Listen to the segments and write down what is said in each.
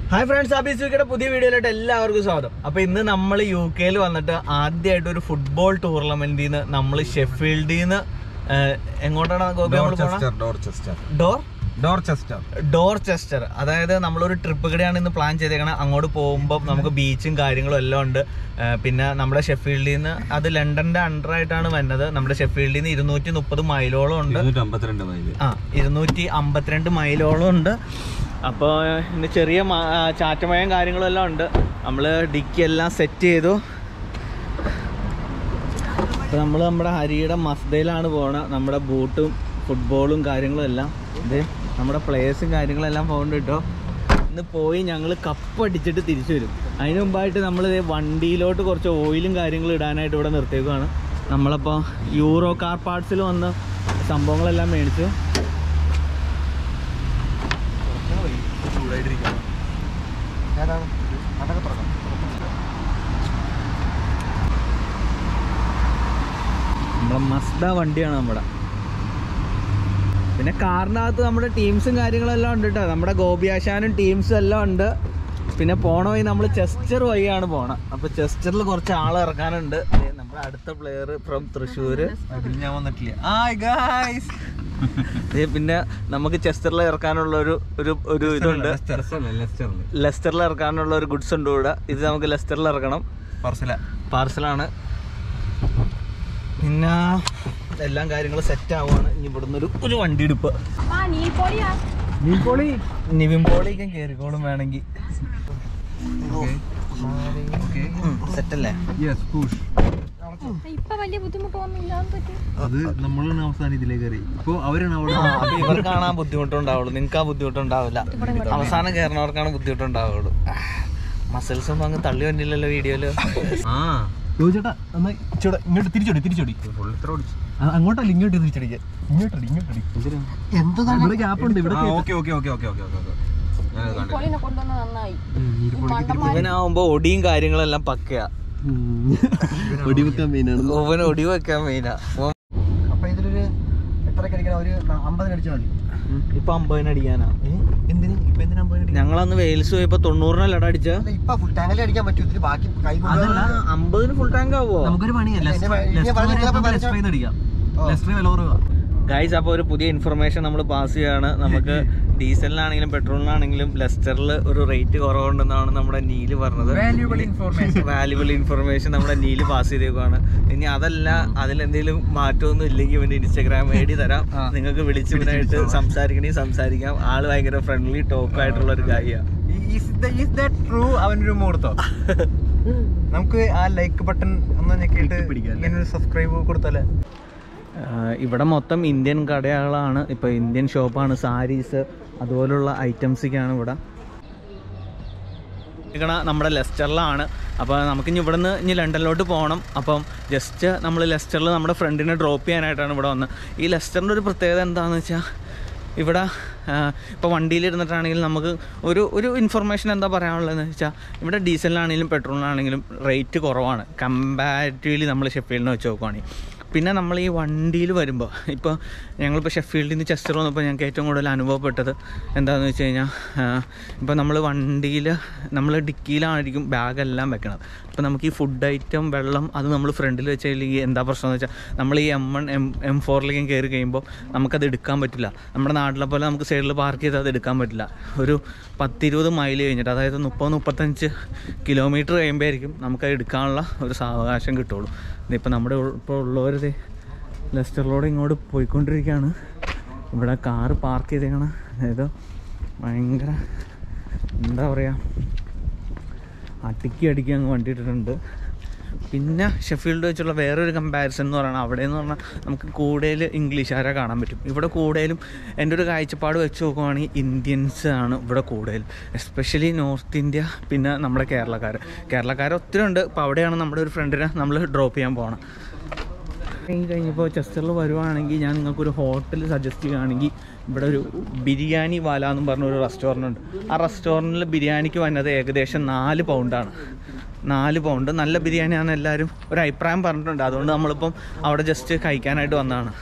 Hi friends അബീസ് വിക്കയുടെ പുതിയ വീഡിയോയിലോട്ട് എല്ലാവർക്കും സ്വാഗതം അപ്പൊ ഇന്ന് നമ്മൾ യു കെയിൽ വന്നിട്ട് ആദ്യമായിട്ട് ഒരു ഫുട്ബോൾ ടൂർണമെന്റിൽ നിന്ന് നമ്മൾ ഷെഫീൽഡിൽ നിന്ന് എങ്ങോട്ടാണ് ഗോപി നമ്മൾ പോണ ഡോർച്ചസ്റ്റർ ഡോർ ഡോർച്ചസ്റ്റർ ഡോർചെസ്റ്റർ അതായത് നമ്മളൊരു ട്രിപ്പ് കൂടെയാണ് ഇന്ന് പ്ലാൻ ചെയ്തേക്കണം അങ്ങോട്ട് പോകുമ്പോൾ നമുക്ക് ബീച്ചും കാര്യങ്ങളും എല്ലാം ഉണ്ട് ആ, പിന്നെ നമ്മുടെ ഷെഫീൽഡിൽ നിന്ന് അത് ലണ്ടന്റെ അണ്ടർ ആയിട്ടാണ് വരുന്നത് നമ്മുടെ ഷെഫീൽഡിൽ നിന്ന് ഇരുന്നൂറ്റി മുപ്പത് മൈലോളം ഉണ്ട് ഇരുന്നൂറ്റി അമ്പത്തിരണ്ട് മൈല് ആ ഇരുന്നൂറ്റി അമ്പത്തിരണ്ട് മൈലോളം ഉണ്ട് അപ്പോൾ ഇന്ന് ചെറിയ മ- ആ, ചാറ്റമയം കാര്യങ്ങളും എല്ലാം ഉണ്ട് നമ്മൾ ഡിക്കി എല്ലാം സെറ്റ് ചെയ്തു അപ്പോൾ നമ്മൾ നമ്മുടെ ഹരിയുടെ മസ്തയിലാണ് പോണത് നമ്മുടെ ബൂട്ടും ഫുട്ബോളും കാര്യങ്ങളും എല്ലാം ഇത് നമ്മുടെ പ്ലേയേഴ്സും കാര്യങ്ങളും എല്ലാം പോകുന്നുണ്ട് കേട്ടോ ഇന്ന് പോയി ഞങ്ങൾ കപ്പ് അടിച്ചിട്ട് തിരിച്ചു വരും അതിന് മുമ്പായിട്ട് നമ്മൾ വണ്ടിയിലോട്ട് കുറച്ച് ഓയിലും കാര്യങ്ങളും ഇടാനായിട്ട് ഇവിടെ നിർത്തിയേക്കുവാണ് നമ്മളപ്പോൾ യൂറോ കാർ പാർട്സിൽ വന്ന് സംഭവങ്ങളെല്ലാം മേടിച്ചു നമ്മളെ മസ്ത വണ്ടിയാണ് നമ്മുടെ പിന്നെ കാറിൻ്റെ അകത്ത് നമ്മുടെ ടീംസും കാര്യങ്ങളെല്ലാം ഉണ്ട് കേട്ടോ നമ്മുടെ ഗോപിയാശാനും ടീംസും എല്ലാം ഉണ്ട് പിന്നെ പോണ വഴി നമ്മൾ ചെസ്റ്റർ വഴിയാണ് പോണത് അപ്പോൾ ചെസ്റ്ററിൽ കുറച്ച് ആൾ ഇറക്കാനുണ്ട് ദേ നമ്മുടെ അടുത്ത പ്ലെയർ ഫ്രം തൃശ്ശൂർ ഞാൻ വന്നിട്ടില്ല ഹായ് ഗായ്സ് പിന്നെ നമുക്ക് ചെസ്റ്ററിൽ ഇറക്കാനുള്ള ഒരു ഒരു ഒരു ഇതുണ്ട് ലെസ്റ്ററിൽ ലെസ്റ്ററിൽ ഇറക്കാനുള്ള ഒരു ഗുഡ്സ് ഉണ്ട് ഇവിടെ ഇത് നമുക്ക് ലെസ്റ്ററിൽ ഇറക്കണം പാർസല പാർസലാണ് പിന്നെ എല്ലാം കാര്യങ്ങളും സെറ്റ് ആവുകയാണ് ഇനി ഇവിടുന്ന് ഒരു ഒരു വണ്ടി എടുപ്പ് ആ നീ പോളിയാ നിവിൻ പോളിക്കും കയറിക്കോളും വേണമെങ്കിൽ സെറ്റ് അല്ലേ യെസ് പുഷ് ഇപ്പൊ വലിയ ബുദ്ധിമുട്ടൊന്നും ഇല്ലാതെ പറ്റും അത് നമ്മളാണ് അവസാനം ഇതിലേക്ക് കയറി ഇപ്പൊ അവരാണ് അവിടെ ആ, അപ്പൊ ഇവർക്കാണ് ആ ബുദ്ധിമുട്ടുണ്ടാവുള്ളൂ നിങ്ങൾക്ക് ആ ബുദ്ധിമുട്ടുണ്ടാവില്ല അവസാനം കയറുന്നവർക്കാണ് ബുദ്ധിമുട്ടുണ്ടാവുള്ളൂ മസിൽസ് ഒന്നും അങ്ങ് തള്ളി വന്നില്ലല്ലോ വീഡിയോയില് ആ ചേട്ടാ ഇങ്ങോട്ട് തിരിച്ചോടി തിരിച്ചോടി ഫുൾ ഇത്ര ഓടിച്ചു അങ്ങോട്ടല്ല ഇങ്ങോട്ട് തിരിച്ചടിക്കുക ഇങ്ങോട്ടടി ഇങ്ങോട്ടടി ഇവിടെ ഗ്യാപ്പ് ഉണ്ട് ഇവിടെ okay okay okay okay okay okay പോളിനെ കൊണ്ടുവന്ന നന്നായി മണ്ടന്മാര് ഇവനാവുമ്പോ ഒടിയും കാര്യങ്ങളെല്ലാം പക്കയാ വെടിവെക്കാൻ മെയിനാണ് ഓവൻ ഒടി വെക്കാൻ മെയിനാ അപ്പൊ ഇതിലൊരു എത്രക്ക് അടിക്കണം ഒരു അമ്പതിന് അടിച്ചാൽ മതി ഇപ്പൊ അമ്പതിന് അടിക്കാനാ എന്തിന് ഇപ്പൊ എന്തിനാ അമ്പതിന് ഞങ്ങളന്ന് വെയിൽസ് പോയപ്പോ തൊണ്ണൂറിനല്ലട അടിച്ച അടിക്കണം ഇപ്പൊ ഫുൾ ടാങ്കിൽ അടിക്കാൻ പറ്റും ഇതിന് ബാക്കി കൈ അതല്ല അമ്പതിന് ഫുൾ ടാങ്ക് ആവോ നമുക്കൊരു പണിയല്ല അടിക്കാം ഗൈസ് അപ്പോൾ ഒരു പുതിയ ഇൻഫർമേഷൻ നമ്മൾ പാസ് ചെയ്യാണ് നമുക്ക് ഡീസലിനാണെങ്കിലും പെട്രോളിനാണെങ്കിലും ലെസ്റ്ററിൽ ഒരു റേറ്റ് കുറവുണ്ടെന്നാണ് നമ്മുടെ നീല് പറഞ്ഞത് വാല്യൂബിൾ ഇൻഫോർമേഷൻ വാല്യുബിൾ ഇൻഫർമേഷൻ നമ്മുടെ നീല് പാസ് ചെയ്തേക്കുവാണ് ഇനി അതല്ല അതിലെന്തെങ്കിലും മാറ്റമൊന്നും ഇല്ലെങ്കിൽ ഇവന്റെ ഇൻസ്റ്റാഗ്രാം ഐ ഡി തരാം നിങ്ങൾക്ക് വിളിച്ച് ഇവനായിട്ട് സംസാരിക്കണമെങ്കിൽ സംസാരിക്കാം ആള് ഭയങ്കര ഫ്രണ്ട്ലി ടോക്ക് ആയിട്ടുള്ള ഒരു ഗായിയാണ് ട്രൂ അവനൊരു മുഹൂർത്തം നമുക്ക് ആ ലൈക്ക് ബട്ടൺ ഒന്ന് ഞെക്കിയിട്ട് ഇങ്ങനെ ഒരു സബ്സ്ക്രൈബ് കൊടുത്താലേ ആഹ് ഇവിടെ മൊത്തം ഇന്ത്യൻ കടകളാണ് ഇപ്പോൾ ഇന്ത്യൻ ഷോപ്പാണ് സാരീസ് അതുപോലുള്ള ഐറ്റംസൊക്കെയാണ് ഇവിടെ ഇരിക്കണ നമ്മുടെ ലെസ്റ്ററിലാണ് അപ്പോൾ നമുക്കിനി ഇവിടെ നിന്ന് ഇനി ലണ്ടനിലോട്ട് പോകണം അപ്പം ജസ്റ്റ് നമ്മൾ ലെസ്റ്ററിൽ നമ്മുടെ ഫ്രണ്ടിനെ ഡ്രോപ്പ് ചെയ്യാനായിട്ടാണ് ഇവിടെ വന്നത് ഈ ലെസ്റ്ററിൻ്റെ ഒരു പ്രത്യേകത എന്താണെന്ന് വെച്ചാൽ ഇവിടെ ഇപ്പോൾ വണ്ടിയിലിരുന്നിട്ടാണെങ്കിലും നമുക്ക് ഒരു ഒരു ഇൻഫർമേഷൻ എന്താ പറയാനുള്ളതെന്ന് വെച്ചാൽ ഇവിടെ ഡീസലിനാണെങ്കിലും പെട്രോളിനാണെങ്കിലും റേറ്റ് കുറവാണ് കമ്പാരിറ്റീവ്ലി നമ്മൾ ഷെഫീൽഡിനെ വെച്ച് നോക്കുവാണെങ്കിൽ പിന്നെ നമ്മൾ ഈ വണ്ടിയിൽ വരുമ്പോൾ ഇപ്പോൾ ഞങ്ങളിപ്പോൾ ഷെഫീൽഡിൽ നിന്ന് ചെസ്റ്റർ വന്നപ്പോൾ ഞങ്ങൾക്ക് ഏറ്റവും കൂടുതൽ അനുഭവപ്പെട്ടത് എന്താണെന്ന് വെച്ച് കഴിഞ്ഞാൽ ഇപ്പോൾ നമ്മൾ വണ്ടിയിൽ നമ്മൾ ഡിക്കിയിലായിരിക്കും ബാഗെല്ലാം വെക്കണത് അപ്പോൾ നമുക്ക് ഈ ഫുഡ് ഐറ്റം വെള്ളം അത് നമ്മൾ ഫ്രണ്ടിൽ വെച്ചില്ലെങ്കിൽ എന്താ പ്രശ്നം എന്ന് വെച്ചാൽ നമ്മൾ ഈ എം വൺ എം എം ഫോറിലേക്കും കയറി കഴിയുമ്പോൾ നമുക്കത് എടുക്കാൻ പറ്റില്ല നമ്മുടെ നാട്ടിലെ പോലെ നമുക്ക് സൈഡിൽ പാർക്ക് ചെയ്ത് അത് എടുക്കാൻ പറ്റില്ല ഒരു പത്തിരുപത് മൈൽ കഴിഞ്ഞിട്ട് അതായത് മുപ്പത് മുപ്പത്തഞ്ച് കിലോമീറ്റർ കഴിയുമ്പോഴായിരിക്കും നമുക്കത് എടുക്കാനുള്ള ഒരു സാവകാശം കിട്ടുള്ളൂ ഇതിപ്പോൾ നമ്മുടെ ഉൾ- ഇപ്പോൾ ഉള്ളവരത് ലെസ്റ്ററിലൂടെ ഇങ്ങോട്ട് പോയിക്കൊണ്ടിരിക്കുകയാണ് ഇവിടെ കാറ് പാർക്ക് ചെയ്തേക്കണ അതായത് ഭയങ്കര എന്താ പറയുക അടിക്കി അടിക്കി അങ്ങ് വണ്ടി ഇട്ടിട്ടുണ്ട് പിന്നെ ഷെഫീൽഡ് വെച്ചുള്ള വേറൊരു കമ്പാരിസൺ എന്ന് പറയുന്നത് അവിടെ എന്ന് പറഞ്ഞാൽ നമുക്ക് കൂടുതൽ ഇംഗ്ലീഷുകാരെ കാണാൻ പറ്റും ഇവിടെ കൂടുതലും എൻ്റെ ഒരു കാഴ്ചപ്പാട് വെച്ച് നോക്കുവാണെങ്കിൽ ഇന്ത്യൻസ് ആണ് ഇവിടെ കൂടുതൽ എസ്പെഷ്യലി നോർത്ത് ഇന്ത്യ പിന്നെ നമ്മുടെ കേരളക്കാർ കേരളക്കാർ ഒത്തിരി ഉണ്ട് അപ്പോൾ അവിടെയാണ് നമ്മുടെ ഒരു ഫ്രണ്ടിനെ നമ്മൾ ഡ്രോപ്പ് ചെയ്യാൻ പോകണം കഴിഞ്ഞ് കഴിഞ്ഞപ്പോൾ ചെസ്റ്ററിൽ വരുവാണെങ്കിൽ ഞാൻ നിങ്ങൾക്കൊരു ഹോട്ടൽ സജസ്റ്റ് ചെയ്യുകയാണെങ്കിൽ ഇവിടെ ഒരു ബിരിയാണി വാല എന്നും പറഞ്ഞ ഒരു റെസ്റ്റോറൻ്റ് ഉണ്ട് ആ റെസ്റ്റോറൻറ്റിൽ ബിരിയാണിക്ക് വന്നത് ഏകദേശം നാല് പൗണ്ടാണ് നാല് പൗണ്ട് നല്ല ബിരിയാണിയാണ് എല്ലാവരും ഒരു അഭിപ്രായം പറഞ്ഞിട്ടുണ്ട് അതുകൊണ്ട് നമ്മളിപ്പം അവിടെ ജസ്റ്റ് കഴിക്കാനായിട്ട് വന്നതാണ്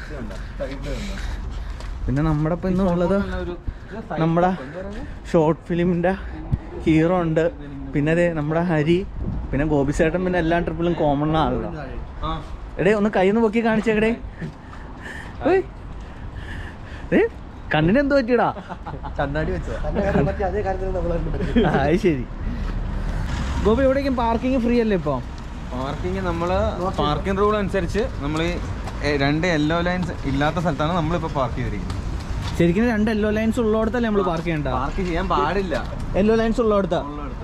പിന്നെ നമ്മുടെ ഇപ്പം ഇന്നുള്ളത് നമ്മുടെ ഷോർട്ട് ഫിലിമിൻ്റെ ഹീറോ ഉണ്ട് പിന്നെ അതെ നമ്മുടെ ഹരി പിന്നെ ഗോപിസേട്ടൻ പിന്നെ എല്ലാ ട്രിപ്പിലും കോമൺ ആണല്ലോ എടേ ഒന്ന് കൈന്ന് പൊക്കി കാണിച്ചേക്കടേ ഏയ്. ഏ കണ്ണിന് എന്തോ പറ്റിയടാ കണ്ണാടി വെച്ചതാ മറ്റേ അതേ കാര്യത്തിൽ നമ്മൾ ആ, അത് ശരി ഗോപി എവിടേക്കും പാർക്കിംഗ് ഫ്രീ അല്ലേ ഇപ്പൊ പാർക്കിംഗ് നമ്മൾ പാർക്കിംഗ് റൂൾ അനുസരിച്ച് നമ്മൾ രണ്ട് യെല്ലോ ലൈൻസ് ഇല്ലാത്ത സ്ഥലത്താണ് നമ്മളിപ്പോൾ പാർക്ക് ചെയ്തിരിക്കുന്നത് ശരിക്കും രണ്ട് യെല്ലോ ലൈൻസ് ഉള്ളിടത്തല്ലേ നമ്മൾ പാർക്ക് ചെയ്യണ്ട പാർക്ക് ചെയ്യാൻ പാടില്ല യെല്ലോ ലൈൻസ് ഉള്ളിടത്താ ഉള്ളിടത്ത്.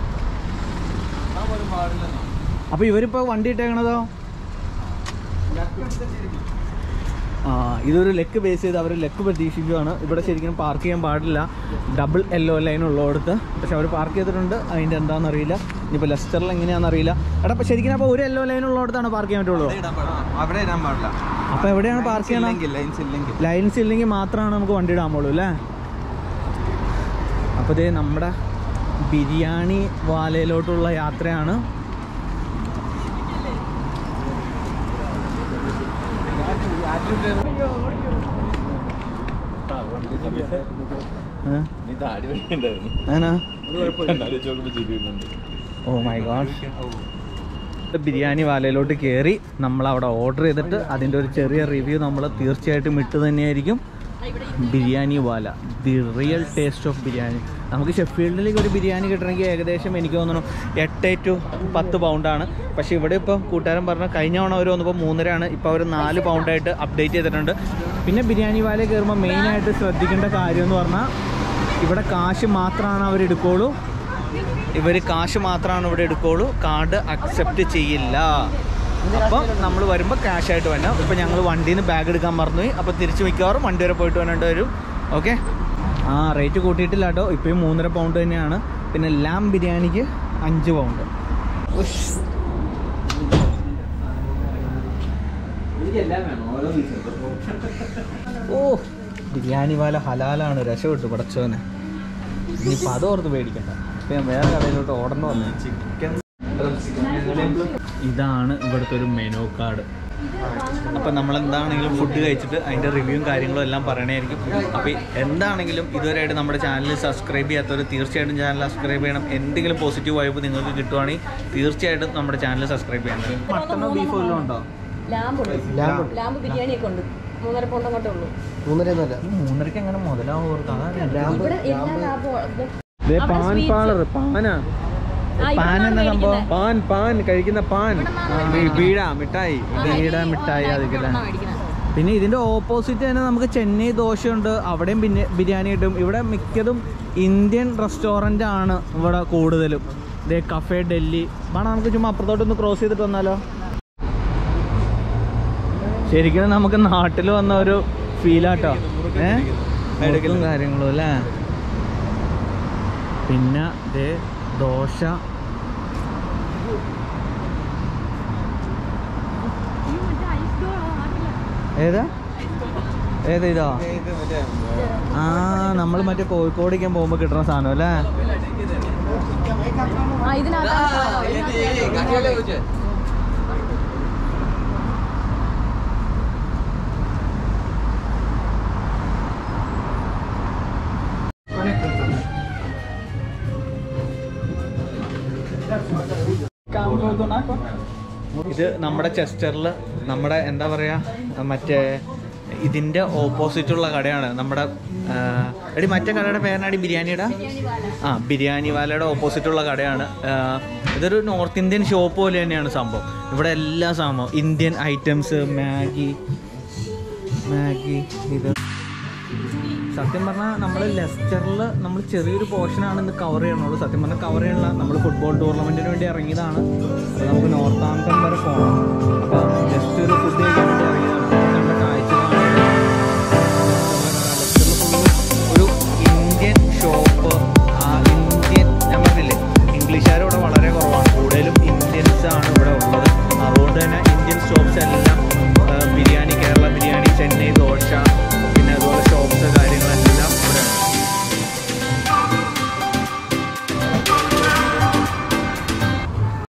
ആ പോലും പാടില്ലെന്നോ? അപ്പൊ ഇവരിപ്പോ വണ്ടി ഇട്ടേക്കണതോ ആ ഇതൊരു ലെക്ക് ബേസ് ചെയ്ത് അവർ ലെക്ക് പ്രതീക്ഷിക്കുകയാണ് ഇവിടെ ശരിക്കും പാർക്ക് ചെയ്യാൻ പാടില്ല ഡബിൾ യെല്ലോ ലൈൻ ഉള്ളിടത്ത് പക്ഷെ അവർ പാർക്ക് ചെയ്തിട്ടുണ്ട് അതിൻ്റെ എന്താണെന്ന് അറിയില്ല ഇനിയിപ്പോൾ ലെസ്റ്ററിൽ എങ്ങനെയാണെന്ന് അറിയില്ല എടാ അപ്പോൾ ശരിക്കും അപ്പോൾ ഒരു യെല്ലോ ലൈൻ ഉള്ളിടത്താണ് പാർക്ക് ചെയ്യാൻ പറ്റുള്ളൂ അവിടെ ഇടാൻ പാടില്ല. അവിടെ ഇടാൻ പാടില്ല അപ്പോൾ എവിടെയാണ് പാർക്ക് ചെയ്യണം ഇല്ലെങ്കിൽ ലൈൻസ് ഇല്ലെങ്കിൽ ലൈൻസ് ഇല്ലെങ്കിൽ മാത്രമാണ് നമുക്ക് വണ്ടി ഇടാൻ പോളൂ അല്ലേ അപ്പോൾ ഇതേ നമ്മുടെ ബിരിയാണി വാലയിലോട്ടുള്ള യാത്രയാണ് ഏ? അങ്ങനെ ഓ മൈ ഗോഡ് ബിരിയാണി വാലയിലോട്ട് കയറി നമ്മൾ അവിടെ ഓർഡർ ചെയ്തിട്ട് അതിൻ്റെ ഒരു ചെറിയ റിവ്യൂ നമ്മൾ തീർച്ചയായിട്ടും ഇട്ട് തന്നെയായിരിക്കും Biryani Wala the real taste of biryani നമുക്ക് ഷെഫീൽഡിലേക്ക് ഒരു ബിരിയാണി കിട്ടണമെങ്കിൽ ഏകദേശം എനിക്ക് തോന്നുന്നു എട്ട് ടു പത്ത് പൗണ്ടാണ് പക്ഷേ ഇവിടെ ഇപ്പോൾ കൂട്ടുകാരൻ പറഞ്ഞ കഴിഞ്ഞ തവണ അവർ വന്നപ്പോൾ മൂന്നരയാണ് ഇപ്പോൾ അവർ നാല് പൗണ്ടായിട്ട് അപ്ഡേറ്റ് ചെയ്തിട്ടുണ്ട് പിന്നെ ബിരിയാണി വാല കയറുമ്പോൾ മെയിനായിട്ട് ശ്രദ്ധിക്കേണ്ട കാര്യം എന്ന് പറഞ്ഞാൽ ഇവിടെ കാശ് മാത്രമാണ് അവർ എടുക്കുള്ളൂ ഇവർ കാശ് മാത്രമാണ് ഇവിടെ എടുക്കുള്ളൂ കാർഡ് അക്സെപ്റ്റ് ചെയ്യില്ല അപ്പം നമ്മൾ വരുമ്പോൾ ക്യാഷ് ആയിട്ട് വേണം ഇപ്പം ഞങ്ങൾ വണ്ടിയിൽ നിന്ന് ബാഗ് എടുക്കാൻ മറന്നുപോയി അപ്പോൾ തിരിച്ച് മിക്കവാറും വണ്ടി വരെ പോയിട്ട് വേണ്ട വരും ഓക്കെ ആ റേറ്റ് കൂട്ടിയിട്ടില്ല കേട്ടോ ഇപ്പോഴും മൂന്നര പൗണ്ട് തന്നെയാണ് പിന്നെ ലാം ബിരിയാണിക്ക് അഞ്ച് പൗണ്ട് ഉഷ്. ഓ ബിരിയാണി വാല ഹലാലാണ് രക്ഷപ്പെട്ടു പടച്ചോനെ ഇനിയിപ്പോൾ അതോർത്ത് പേടിക്കണ്ട ഇപ്പം ഞാൻ വേറെ കടയിലോട്ട് ഓർഡർ വന്നു ചിക്കൻ ഇതാണ് ഇവിടുത്തെ ഒരു മെനു കാർഡ് അപ്പം നമ്മൾ എന്താണെങ്കിലും ഫുഡ് കഴിച്ചിട്ട് അതിൻ്റെ റിവ്യൂവും കാര്യങ്ങളും എല്ലാം പറയണമായിരിക്കും അപ്പോൾ എന്താണെങ്കിലും ഇതുവരെയായിട്ട് നമ്മുടെ ചാനൽ സബ്സ്ക്രൈബ് ചെയ്യാത്തവർ തീർച്ചയായിട്ടും ചാനൽ സബ്സ്ക്രൈബ് ചെയ്യണം എന്തെങ്കിലും പോസിറ്റീവ് വൈബ് നിങ്ങൾക്ക് കിട്ടുവാണെങ്കിൽ തീർച്ചയായിട്ടും നമ്മുടെ ചാനൽ സബ്സ്ക്രൈബ് ചെയ്യണം മട്ടണോ ബീഫോ വല്ലതും ഉണ്ടോ ലാമ്പുണ്ട് ലാമ്പുണ്ട്. ലാമ്പ് ബിരിയാണിയൊക്കെ ഉണ്ട് മൂന്നര പൗണ്ട് അങ്ങോട്ടേ ഉള്ളൂ മൂന്നരയൊന്നുമല്ല ഈ മൂന്നരക്ക് എങ്ങനെ മുതലാവും ഓർക്ക് അതാണ് ലാമ്പ് ഇവിടെ എല്ലാ ലാഭവും ദേ അവിടെ പാൻ sweets. പാളർ പാനാ ആ, ഇവിടെ പാൻ നിന്നാണ് എന്ന സംഭവം മേടിക്കുന്നത്. പാൻ പാൻ കഴിക്കുന്ന പാൻ ഇവിടുന്നാണ് വീ- വീഴ മിഠായി ആ, ബീഡ ഈ മിഠായി ഉണ്ടാക്കി അതൊക്കെ ഇവിടുന്നാണ് മേടിക്കുന്നത്. പിന്നെ ഇതിന്റെ ഓപ്പോസിറ്റ് തന്നെ നമുക്ക് ചെന്നൈ ദോശയുണ്ട് അവിടെയും പിന്നെ ബിരിയാണി കിട്ടും ഇവിടെ മിക്കതും ഇന്ത്യൻ റെസ്റ്റോറൻ്റ് ആണ് ഇവിടെ കൂടുതലും ഇതേ കഫേ ഡൽഹി വേണം നമുക്ക് ചുമ്മാ അപ്പുറത്തോട്ടൊന്ന് ക്രോസ് ചെയ്തിട്ട് വന്നാലോ ശരിക്കും നമുക്ക് നാട്ടിൽ വന്ന ഒരു ഫീലാട്ടോ ഏഹ് കാര്യങ്ങളും അല്ലേ പിന്നെ ദേ ദോശ ഏതാ ഏതാ ഇതോ ആ നമ്മൾ മറ്റേ കോഴിക്കോടേക്കാൻ പോകുമ്പോൾ കിട്ടുന്ന സാധനം അല്ലേ ആ, ഇതിനകത്താണ് സാധനം. ഇതിനകത്ത് ഇത് നമ്മുടെ ചെസ്റ്ററിൽ നമ്മുടെ എന്താ പറയുക മറ്റേ ഇതിൻ്റെ ഓപ്പോസിറ്റുള്ള കടയാണ് നമ്മുടെ ആ, എടി മറ്റേ കടയുടെ പേരാണ് ബിരിയാണിയുടെ ആ ബിരിയാണി വാലയുടെ ഓപ്പോസിറ്റുള്ള കടയാണ് ആ, ഇതൊരു നോർത്ത് ഇന്ത്യൻ ഷോപ്പ് പോലെ തന്നെയാണ് സംഭവം ഇവിടെ എല്ലാ സംഭവം ഇന്ത്യൻ ഐറ്റംസ് മാഗി മാഗി ഇത് സത്യം പറഞ്ഞാൽ നമ്മൾ ലെസ്റ്ററിൽ നമ്മൾ ചെറിയൊരു പോർഷനാണ് ഇന്ന് കവർ ചെയ്യണുള്ളൂ സത്യം പറഞ്ഞാൽ കവർ ചെയ്യണില്ല നമ്മൾ ഫുട്ബോൾ ടൂർണമെൻറ്റിന് വേണ്ടി ഇറങ്ങിയതാണ് അപ്പോൾ നമുക്ക് നോർത്ത് ആംപ്ടൺ വരെ പോകണം അപ്പോൾ